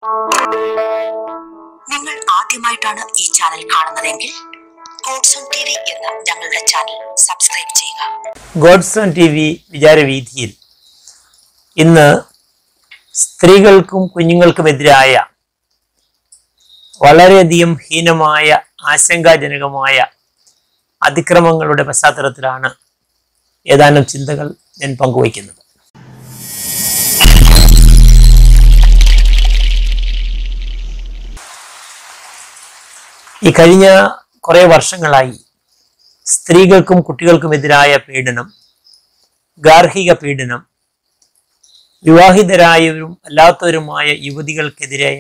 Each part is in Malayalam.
നിങ്ങൾ ആദ്യമായിട്ടാണ് ഈ ചാനൽ കാണുന്നതെങ്കിൽ ഗോഡ്സൺ ടി വി എന്ന ഞങ്ങളുടെ ചാനൽ സബ്സ്ക്രൈബ് ചെയ്യുക ഗോഡ്സൺ ടി വി വിചാരവീഥിയിൽ ഇന്ന് സ്ത്രീകൾക്കും കുഞ്ഞുങ്ങൾക്കുമെതിരായ വളരെയധികം ഹീനമായ ആശങ്കാജനകമായ അതിക്രമങ്ങളുടെ പശ്ചാത്തലത്തിലാണ് ഏതാനും ചിന്തകൾ ഞാൻ പങ്കുവയ്ക്കുന്നത് ഈ കഴിഞ്ഞ കുറേ വർഷങ്ങളായി സ്ത്രീകൾക്കും കുട്ടികൾക്കുമെതിരായ പീഡനം ഗാർഹിക പീഡനം വിവാഹിതരായവരും അല്ലാത്തവരുമായ യുവതികൾക്കെതിരായ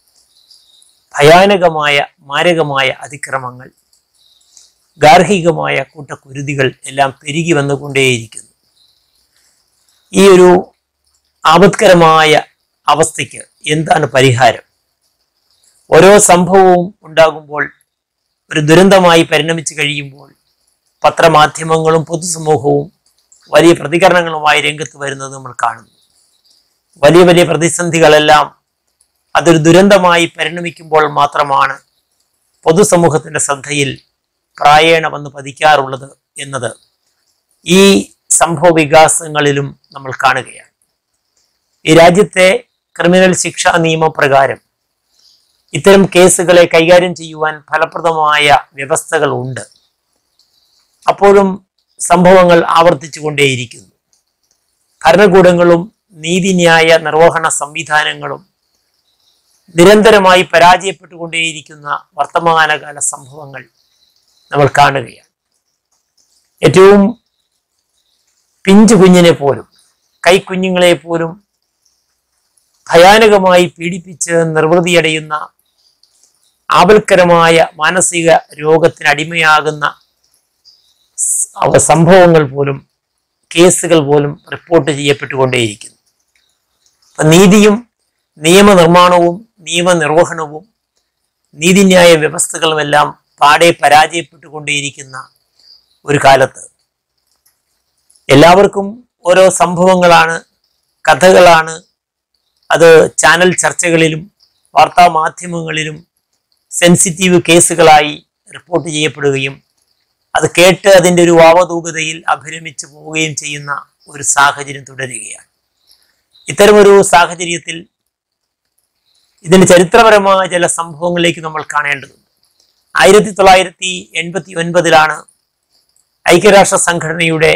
ഭയാനകമായ മാരകമായ അതിക്രമങ്ങൾ ഗാർഹികമായ കൂട്ടക്കുരുതികൾ എല്ലാം പെരുകി വന്നുകൊണ്ടേയിരിക്കുന്നു ഈ ഒരു ആപത്കരമായ അവസ്ഥയ്ക്ക് എന്താണ് പരിഹാരം ഓരോ സംഭവവും ഉണ്ടാകുമ്പോൾ ഒരു ദുരന്തമായി പരിണമിച്ചു കഴിയുമ്പോൾ പത്രമാധ്യമങ്ങളും പൊതുസമൂഹവും വലിയ പ്രതികരണങ്ങളുമായി രംഗത്ത് വരുന്നത് നമ്മൾ കാണുന്നു വലിയ വലിയ പ്രതിസന്ധികളെല്ലാം അതൊരു ദുരന്തമായി പരിണമിക്കുമ്പോൾ മാത്രമാണ് പൊതുസമൂഹത്തിന്റെ ശ്രദ്ധയിൽ പ്രായേണ വന്ന് പതിക്കാറുള്ളത് എന്നത് ഈ സംഭവ വികാസങ്ങളിലും നമ്മൾ കാണുകയാണ് ഈ രാജ്യത്തെ ക്രിമിനൽ ശിക്ഷാ നിയമപ്രകാരം ഇത്തരം കേസുകളെ കൈകാര്യം ചെയ്യുവാൻ ഫലപ്രദമായ വ്യവസ്ഥകൾ ഉണ്ട് അപ്പോഴും സംഭവങ്ങൾ ആവർത്തിച്ചു കൊണ്ടേയിരിക്കുന്നു ഭരണകൂടങ്ങളും നീതിന്യായ നിർവഹണ സംവിധാനങ്ങളും നിരന്തരമായി പരാജയപ്പെട്ടുകൊണ്ടേയിരിക്കുന്ന വർത്തമാനകാല സംഭവങ്ങൾ നമ്മൾ കാണുകയാണ് ഏറ്റവും പിഞ്ചു കുഞ്ഞിനെ പോലും കൈക്കുഞ്ഞുങ്ങളെ പോലും ഭയാനകമായി പീഡിപ്പിച്ച് നിർവൃതിയടയുന്ന ആപൽക്കരമായ മാനസിക രോഗത്തിന് അടിമയാകുന്ന സ് അവ സംഭവങ്ങൾ പോലും കേസുകൾ പോലും റിപ്പോർട്ട് ചെയ്യപ്പെട്ടുകൊണ്ടേയിരിക്കുന്നു അപ്പൊ നീതിയും നിയമനിർമ്മാണവും നിയമനിർവഹണവും നീതിന്യായ വ്യവസ്ഥകളുമെല്ലാം പാടെ പരാജയപ്പെട്ടുകൊണ്ടേയിരിക്കുന്ന ഒരു കാലത്ത് എല്ലാവർക്കും ഓരോ സംഭവങ്ങളാണ് കഥകളാണ് അത് ചാനൽ ചർച്ചകളിലും വാർത്താ മാധ്യമങ്ങളിലും സെൻസിറ്റീവ് കേസുകളായി റിപ്പോർട്ട് ചെയ്യപ്പെടുകയും അത് കേട്ട് അതിൻ്റെ ഒരു വാവതൂകതയിൽ അഭിരമിച്ചു പോവുകയും ചെയ്യുന്ന ഒരു സാഹചര്യം തുടരുകയാണ് ഇത്തരമൊരു സാഹചര്യത്തിൽ ഇതിന് ചരിത്രപരമായ ചില സംഭവങ്ങളിലേക്ക് നമ്മൾ കാണേണ്ടതുണ്ട് ആയിരത്തി തൊള്ളായിരത്തി എൺപത്തി ഒൻപതിലാണ് ഐക്യരാഷ്ട്ര സംഘടനയുടെ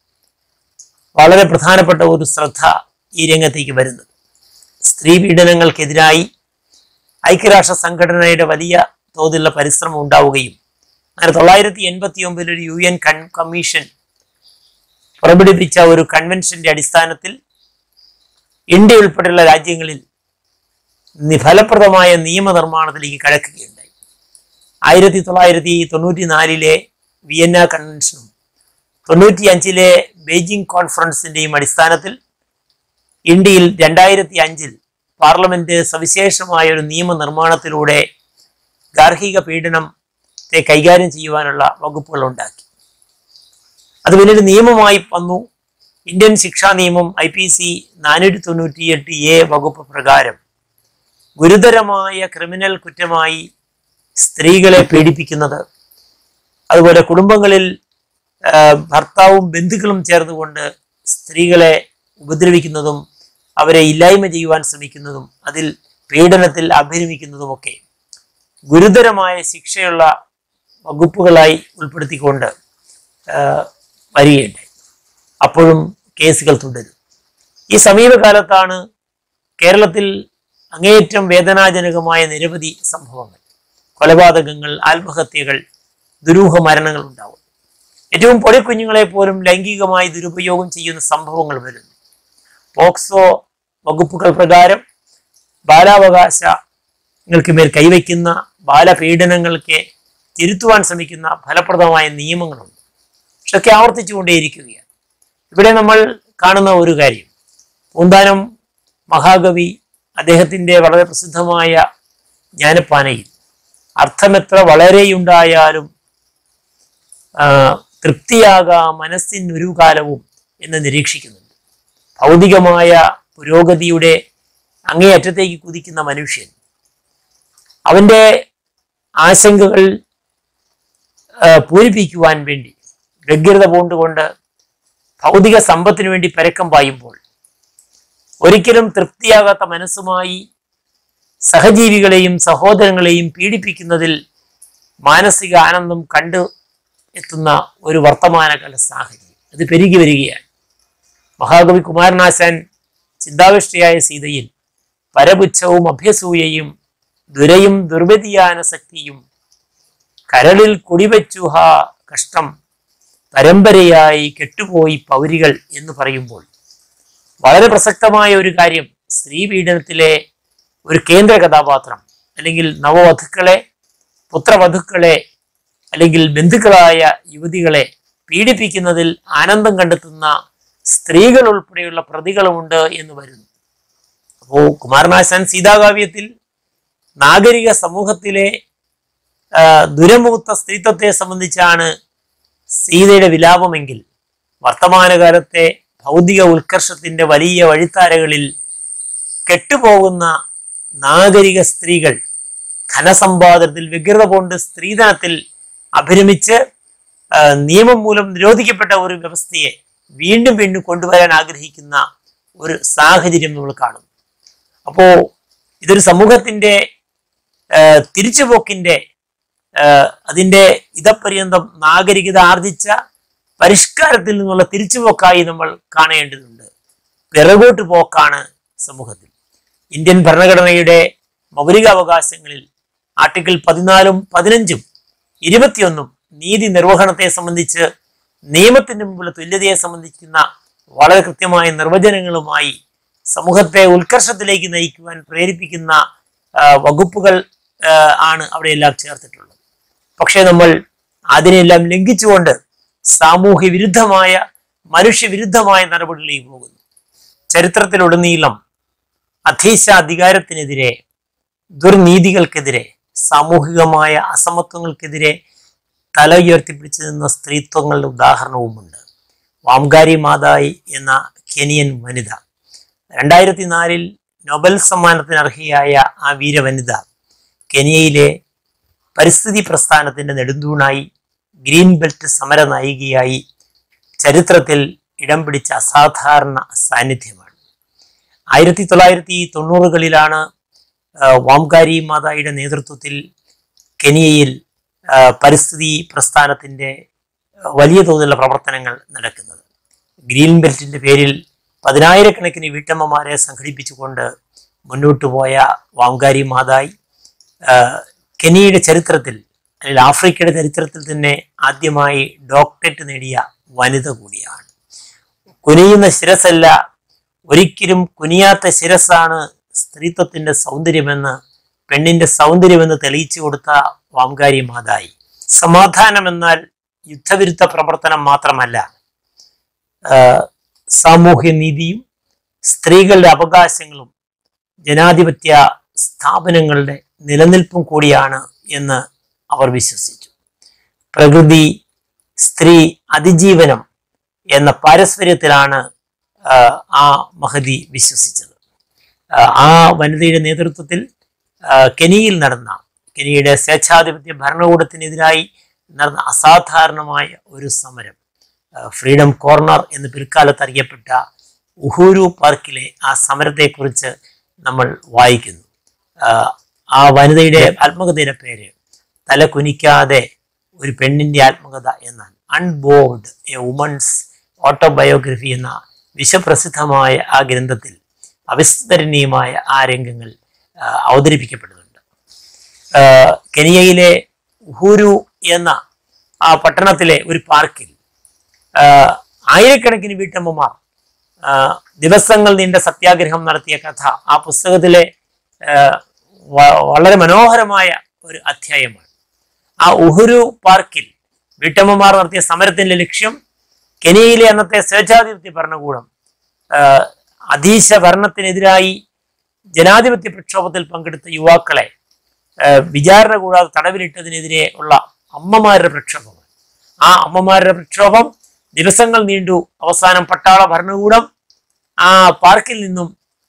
വളരെ പ്രധാനപ്പെട്ട ഒരു ശ്രദ്ധ ഈ രംഗത്തേക്ക് വരുന്നത് സ്ത്രീ പീഡനങ്ങൾക്കെതിരായി ഐക്യരാഷ്ട്ര സംഘടനയുടെ വലിയ തോതിലുള്ള പരിശ്രമം ഉണ്ടാവുകയും അങ്ങനെ തൊള്ളായിരത്തി എൺപത്തി ഒമ്പതിൽ ഒരു യു എൻ കൺ കമ്മീഷൻ പുറപ്പെടുവിച്ച ഒരു കൺവെൻഷന്റെ അടിസ്ഥാനത്തിൽ ഇന്ത്യ ഉൾപ്പെടെയുള്ള രാജ്യങ്ങളിൽ നി- ഫലപ്രദമായ നിയമനിർമ്മാണത്തിലേക്ക് കടക്കുകയുണ്ടായി ആയിരത്തി തൊള്ളായിരത്തി തൊണ്ണൂറ്റി നാലിലെ വിയന്ന കൺവെൻഷനും തൊണ്ണൂറ്റി അഞ്ചിലെ ബെയ്ജിംഗ് കോൺഫറൻസിന്റെയും അടിസ്ഥാനത്തിൽ ഇന്ത്യയിൽ രണ്ടായിരത്തി അഞ്ചിൽ പാർലമെന്റ് സവിശേഷമായ ഒരു നിയമനിർമ്മാണത്തിലൂടെ ഗാർഹിക പീഡനത്തെ കൈകാര്യം ചെയ്യുവാനുള്ള വകുപ്പുകൾ ഉണ്ടാക്കി അത് പിന്നീട് നിയമമായി വന്നു ഇന്ത്യൻ ശിക്ഷാ നിയമം ഐ പി സി നാനൂറ്റി തൊണ്ണൂറ്റിയെട്ട് എ വകുപ്പ് പ്രകാരം ഗുരുതരമായ ക്രിമിനൽ കുറ്റമായി സ്ത്രീകളെ പീഡിപ്പിക്കുന്നത് അതുപോലെ കുടുംബങ്ങളിൽ ആ, ഭർത്താവും ബന്ധുക്കളും ചേർന്നുകൊണ്ട് സ്ത്രീകളെ ഉപദ്രവിക്കുന്നതും അവരെ ഇല്ലായ്മ ചെയ്യുവാൻ ശ്രമിക്കുന്നതും അതിൽ പീഡനത്തിൽ അഭിരമിക്കുന്നതുമൊക്കെ ഗുരുതരമായ ശിക്ഷയുള്ള വകുപ്പുകളായി ഉൾപ്പെടുത്തിക്കൊണ്ട് ആ, വരികയുണ്ടായി അപ്പോഴും കേസുകൾ തുടരും ഈ സമീപകാലത്താണ് കേരളത്തിൽ അങ്ങേയറ്റം വേദനാജനകമായ നിരവധി സംഭവങ്ങൾ കൊലപാതകങ്ങൾ ആത്മഹത്യകൾ ദുരൂഹ മരണങ്ങൾ ഉണ്ടാവും ഏറ്റവും പൊടിക്കുഞ്ഞുങ്ങളെ പോലും ലൈംഗികമായി ദുരുപയോഗം ചെയ്യുന്ന സംഭവങ്ങൾ വരുന്നു പോക്സോ വകുപ്പുകൾ പ്രകാരം ബാലാവകാശങ്ങൾക്ക് മേൽ കൈവയ്ക്കുന്ന ബാലപീഡനങ്ങൾക്ക് തിരുത്തുവാൻ ശ്രമിക്കുന്ന ഫലപ്രദമായ നിയമങ്ങളുണ്ട് പക്ഷെ ഒക്കെ ആവർത്തിച്ചുകൊണ്ടേയിരിക്കുകയാണ് ഇവിടെ നമ്മൾ കാണുന്ന ഒരു കാര്യം പൂന്താനം മഹാകവി അദ്ദേഹത്തിൻ്റെ വളരെ പ്രസിദ്ധമായ ജ്ഞാനപ്പാനയിൽ അർത്ഥമെത്ര വളരെയുണ്ടായാലും ആ, തൃപ്തിയാകാ മനസ്സിനൊരു കാലവും എന്ന് നിരീക്ഷിക്കുന്നുണ്ട് ഭൗതികമായ പുരോഗതിയുടെ അങ്ങേയറ്റത്തേക്ക് കുതിക്കുന്ന മനുഷ്യൻ അവൻ്റെ ആശങ്കകൾ ആ, പൂരിപ്പിക്കുവാൻ വേണ്ടി വ്യഗ്രത പൂണ്ടുകൊണ്ട് ഭൗതിക സമ്പത്തിനു വേണ്ടി പരക്കം പായുമ്പോൾ ഒരിക്കലും തൃപ്തിയാകാത്ത മനസ്സുമായി സഹജീവികളെയും സഹോദരങ്ങളെയും പീഡിപ്പിക്കുന്നതിൽ മാനസിക ആനന്ദം കണ്ടു എത്തുന്ന ഒരു വർത്തമാനകാല സാഹചര്യം അത് പെരുകി വരികയാണ് മഹാകവി കുമാരനാശാൻ ചിന്താവിഷ്ടയായ സീതയിൽ പരപുച്ഛവും അഭ്യസൂയയും ദുരയും ദുർവ്യതിയാന ശക്തിയും കരളിൽ കുടിവെച്ചു ഹാ കഷ്ടം പരമ്പരയായി കെട്ടുപോയി പൗരികൾ എന്ന് പറയുമ്പോൾ വളരെ പ്രസക്തമായ ഒരു കാര്യം സ്ത്രീ പീഡനത്തിലെ ഒരു കേന്ദ്ര കഥാപാത്രം അല്ലെങ്കിൽ നവവധുക്കളെ പുത്രവധുക്കളെ അല്ലെങ്കിൽ ബന്ധുക്കളായ യുവതികളെ പീഡിപ്പിക്കുന്നതിൽ ആനന്ദം കണ്ടെത്തുന്ന സ്ത്രീകൾ ഉൾപ്പെടെയുള്ള പ്രതികളുമുണ്ട് എന്ന് വരുന്നു അപ്പോൾ കുമാരനാശാൻ സീതാകാവ്യത്തിൽ നാഗരിക സമൂഹത്തിലെ ആ, ദുരമുക്ത സ്ത്രീത്വത്തെ സംബന്ധിച്ചാണ് സീതയുടെ വിലാപമെങ്കിൽ വർത്തമാനകാലത്തെ ഭൗതിക ഉത്കർഷത്തിന്റെ വലിയ വഴിത്താരകളിൽ കെട്ടുപോകുന്ന നാഗരിക സ്ത്രീകൾ ധനസമ്പാദനത്തിൽ വ്യഗ്രത കൊണ്ട് സ്ത്രീധനത്തിൽ അഭിരമിച്ച് ആ, നിയമം മൂലം നിരോധിക്കപ്പെട്ട ഒരു വ്യവസ്ഥയെ വീണ്ടും വീണ്ടും കൊണ്ടുവരാൻ ആഗ്രഹിക്കുന്ന ഒരു സാഹചര്യം നമ്മൾ കാണുന്നു അപ്പോ ഇതൊരു സമൂഹത്തിന്റെ ആ, തിരിച്ചുപോക്കിന്റെ ആ, അതിന്റെ ഇതപര്യന്തം നാഗരികത ആർജിച്ച പരിഷ്കാരത്തിൽ നിന്നുള്ള തിരിച്ചുപോക്കായി നമ്മൾ കാണേണ്ടതുണ്ട് പിറകോട്ട് പോക്കാണ് സമൂഹത്തിൽ ഇന്ത്യൻ ഭരണഘടനയുടെ മൗലികാവകാശങ്ങളിൽ ആർട്ടിക്കിൾ പതിനാലും പതിനഞ്ചും ഇരുപത്തിയൊന്നും നീതി നിർവഹണത്തെ സംബന്ധിച്ച് നിയമത്തിന് മുമ്പുള്ള തുല്യതയെ സംബന്ധിക്കുന്ന വളരെ കൃത്യമായ നിർവചനങ്ങളുമായി സമൂഹത്തെ ഉത്കർഷത്തിലേക്ക് നയിക്കുവാൻ പ്രേരിപ്പിക്കുന്ന ആ, വകുപ്പുകൾ ആ, ആണ് അവിടെയെല്ലാം ചേർത്തിട്ടുള്ളത് പക്ഷേ നമ്മൾ അതിനെല്ലാം ലംഘിച്ചുകൊണ്ട് സാമൂഹ്യ വിരുദ്ധമായ മനുഷ്യവിരുദ്ധമായ നടപടികളിലേക്ക് പോകുന്നു ചരിത്രത്തിലുടനീളം അധീശ അധികാരത്തിനെതിരെ ദുർനീതികൾക്കെതിരെ സാമൂഹികമായ അസമത്വങ്ങൾക്കെതിരെ തല ഉയർത്തിപ്പിടിച്ചു നിന്ന സ്ത്രീത്വങ്ങളുടെ ഉദാഹരണവുമുണ്ട് വാംഗാരി മാതായി എന്ന കെനിയൻ വനിത രണ്ടായിരത്തി നാലിൽ നൊബൽ സമ്മാനത്തിന് അർഹയായ ആ വീരവനിത കെനിയയിലെ പരിസ്ഥിതി പ്രസ്ഥാനത്തിന്റെ നെടുന്തൂണായി ഗ്രീൻ ബെൽറ്റ് സമര നായികയായി ചരിത്രത്തിൽ ഇടം പിടിച്ച അസാധാരണ സാന്നിധ്യമാണ് ആയിരത്തി തൊള്ളായിരത്തി തൊണ്ണൂറുകളിലാണ് ആ, വാംകാരി മാതായുടെ നേതൃത്വത്തിൽ കെനിയയിൽ ആ, പരിസ്ഥിതി പ്രസ്ഥാനത്തിന്റെ ആ, വലിയ തോതിലുള്ള പ്രവർത്തനങ്ങൾ നടക്കുന്നത് ഗ്രീൻ ബെൽറ്റിന്റെ പേരിൽ പതിനായിരക്കണക്കിന് വീട്ടമ്മമാരെ സംഘടിപ്പിച്ചുകൊണ്ട് മുന്നോട്ട് പോയ വാംകാരി മാതായി ആ, കെനിയയുടെ ചരിത്രത്തിൽ അല്ലെങ്കിൽ ആഫ്രിക്കയുടെ ചരിത്രത്തിൽ തന്നെ ആദ്യമായി ഡോക്ടറേറ്റ് നേടിയ വനിത കൂടിയാണ് കുനിയുന്ന ശിരസല്ല ഒരിക്കലും കുനിയാത്ത ശിരസാണ് സ്ത്രീത്വത്തിന്റെ സൗന്ദര്യമെന്ന് പെണ്ണിന്റെ സൗന്ദര്യമെന്ന് തെളിയിച്ചു കൊടുത്ത വാംകാരി മാതായി സമാധാനം എന്നാൽ യുദ്ധവിരുദ്ധ പ്രവർത്തനം മാത്രമല്ല ആ, സാമൂഹ്യ നീതിയും സ്ത്രീകളുടെ അവകാശങ്ങളും ജനാധിപത്യ സ്ഥാപനങ്ങളുടെ നിലനിൽപ്പും കൂടിയാണ് എന്ന് അവർ വിശ്വസിച്ചു പ്രകൃതി സ്ത്രീ അതിജീവനം എന്ന പാരസ്പര്യത്തിലാണ് ആ, ആ മഹതി വിശ്വസിച്ചത് ആ, ആ വനിതയുടെ നേതൃത്വത്തിൽ ആ, കെനിയിൽ നടന്ന കെനിയയുടെ സ്വേച്ഛാധിപത്യ ഭരണകൂടത്തിനെതിരായി നടന്ന അസാധാരണമായ ഒരു സമരം ആ, ഫ്രീഡം കോർണർ എന്ന് പിൽക്കാലത്ത് അറിയപ്പെട്ട ഉഹൂരു പാർക്കിലെ ആ സമരത്തെക്കുറിച്ച് നമ്മൾ വായിക്കുന്നു ആ, ആ വനിതയുടെ ആത്മകഥയുടെ പേര് തല കുനിക്കാതെ ഒരു പെണ്ണിന്റെ ആത്മകഥ എന്നാണ് അൺബോർഡ് എ വുമൺസ് ഓട്ടോബയോഗ്രഫി എന്ന വിശ്വപ്രസിദ്ധമായ ആ ഗ്രന്ഥത്തിൽ അവിസ്മരണീയമായ ആ രംഗങ്ങൾ ആ, അവതരിപ്പിക്കപ്പെടുന്നുണ്ട് ആ, കെനിയയിലെ ഉഹൂരു എന്ന ആ പട്ടണത്തിലെ ഒരു പാർക്കിൽ ആ, ആയിരക്കണക്കിന് വീട്ടമ്മമാർ ആ, ദിവസങ്ങൾ നീണ്ട സത്യാഗ്രഹം നടത്തിയ കഥ ആ പുസ്തകത്തിലെ ആ, വ- വളരെ മനോഹരമായ ഒരു അധ്യായമാണ് ആ ഉഹുരു പാർക്കിൽ വീട്ടമ്മമാർ നടത്തിയ സമരത്തിന്റെ ലക്ഷ്യം കെനിയയിലെ അന്നത്തെ സ്വേച്ഛാധിപത്യ ഭരണകൂടം ആ, അധീശ ഭരണത്തിനെതിരായി ജനാധിപത്യ പ്രക്ഷോഭത്തിൽ പങ്കെടുത്ത യുവാക്കളെ ആ, വിചാരണ കൂടാതെ തടവിലിട്ടതിനെതിരെ ഉള്ള അമ്മമാരുടെ പ്രക്ഷോഭമാണ് ആ അമ്മമാരുടെ പ്രക്ഷോഭം ദിവസങ്ങൾ നീണ്ടു അവസാനം പട്ടാള ഭരണകൂടം ആ പാർക്കിൽ നിന്നും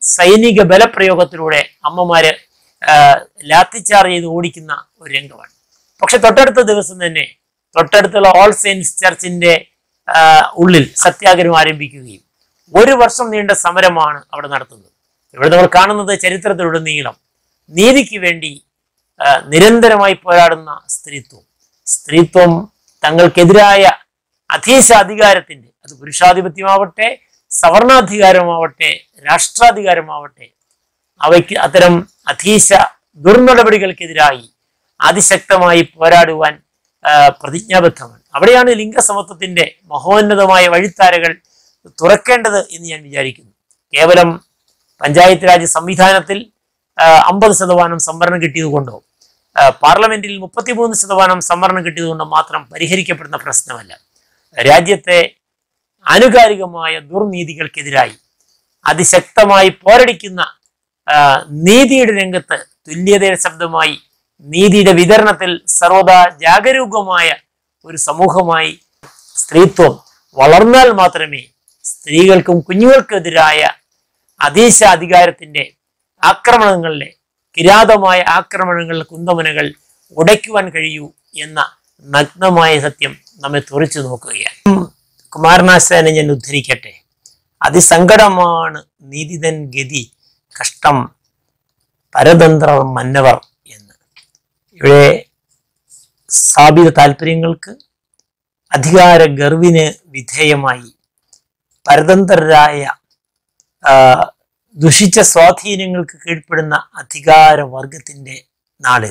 സൈനിക ബലപ്രയോഗത്തിലൂടെ അമ്മമാര് ആ, ലാത്തിച്ചാർജ് ചെയ്ത് ഓടിക്കുന്ന ഒരു രംഗമാണ് പക്ഷെ തൊട്ടടുത്ത ദിവസം തന്നെ തൊട്ടടുത്തുള്ള ഓൾ സെയിൻസ് ചർച്ചിന്റെ ആ, ഉള്ളിൽ സത്യാഗ്രഹം ആരംഭിക്കുകയും ഒരു വർഷം നീണ്ട സമരമാണ് അവിടെ നടത്തുന്നത് ഇവിടെ നമ്മൾ കാണുന്നത് ചരിത്രത്തിലുടനീളം നീതിക്ക് വേണ്ടി ആ, നിരന്തരമായി പോരാടുന്ന സ്ത്രീത്വം സ്ത്രീത്വം തങ്ങൾക്കെതിരായ അധീശ അധികാരത്തിന്റെ അത് പുരുഷാധിപത്യമാവട്ടെ സവർണാധികാരമാവട്ടെ രാഷ്ട്രാധികാരമാവട്ടെ അവയ്ക്ക് അത്തരം അധീശ ദുർനടപടികൾക്കെതിരായി അതിശക്തമായി പോരാടുവാൻ ആ, പ്രതിജ്ഞാബദ്ധമാണ് അവിടെയാണ് ലിംഗസമത്വത്തിന്റെ മഹോന്നതമായ വഴിത്താരകൾ തുറക്കേണ്ടത് എന്ന് ഞാൻ വിചാരിക്കുന്നു കേവലം പഞ്ചായത്ത് രാജ് സംവിധാനത്തിൽ അമ്പത് ശതമാനം സംവരണം കിട്ടിയതുകൊണ്ടോ ആ, പാർലമെന്റിൽ മുപ്പത്തിമൂന്ന് ശതമാനം സംവരണം കിട്ടിയതുകൊണ്ടോ മാത്രം പരിഹരിക്കപ്പെടുന്ന പ്രശ്നമല്ല രാജ്യത്തെ ആനുകാലികമായ ദുർനീതികൾക്കെതിരായി അതിശക്തമായി പോരടിക്കുന്ന ആ, നീതിയുടെ രംഗത്ത് തുല്യതയുടെ ശബ്ദമായി നീതിയുടെ വിതരണത്തിൽ സർവദാ ജാഗരൂകമായ ഒരു സമൂഹമായി സ്ത്രീത്വം വളർന്നാൽ മാത്രമേ സ്ത്രീകൾക്കും കുഞ്ഞുങ്ങൾക്കെതിരായ അതീശ അധികാരത്തിന്റെ ആക്രമണങ്ങളിലെ കിരാതമായ ആക്രമണങ്ങളുടെ കുന്തമനകൾ ഉടയ്ക്കുവാൻ കഴിയൂ എന്ന നഗ്നമായ സത്യം നമ്മെ തുറച്ചു നോക്കുകയാണ് ഉം, കുമാരനാശാനെ ഞാൻ ഉദ്ധരിക്കട്ടെ അതിസങ്കടമാണ് നീതിതൻ ഗതി കഷ്ടം പരതന്ത്ര മന്നവർ എന്ന് ഇവിടെ സ്ഥാപിത താല്പര്യങ്ങൾക്ക് അധികാര ഗർവിന് വിധേയമായി പരതന്ത്രരായ ആ, ദുഷിച്ച സ്വാധീനങ്ങൾക്ക് കീഴ്പ്പെടുന്ന അധികാരവർഗത്തിന്റെ നാളിൽ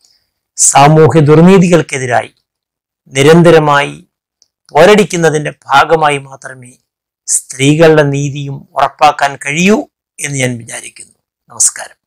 സാമൂഹ്യ ദുർനീതികൾക്കെതിരായി നിരന്തരമായി പോരടിക്കുന്നതിന്റെ ഭാഗമായി മാത്രമേ സ്ത്രീകളുടെ നീതിയും ഉറപ്പാക്കാൻ കഴിയൂ എന്ന് ഞാൻ വിചാരിക്കുന്നു നമസ്കാരം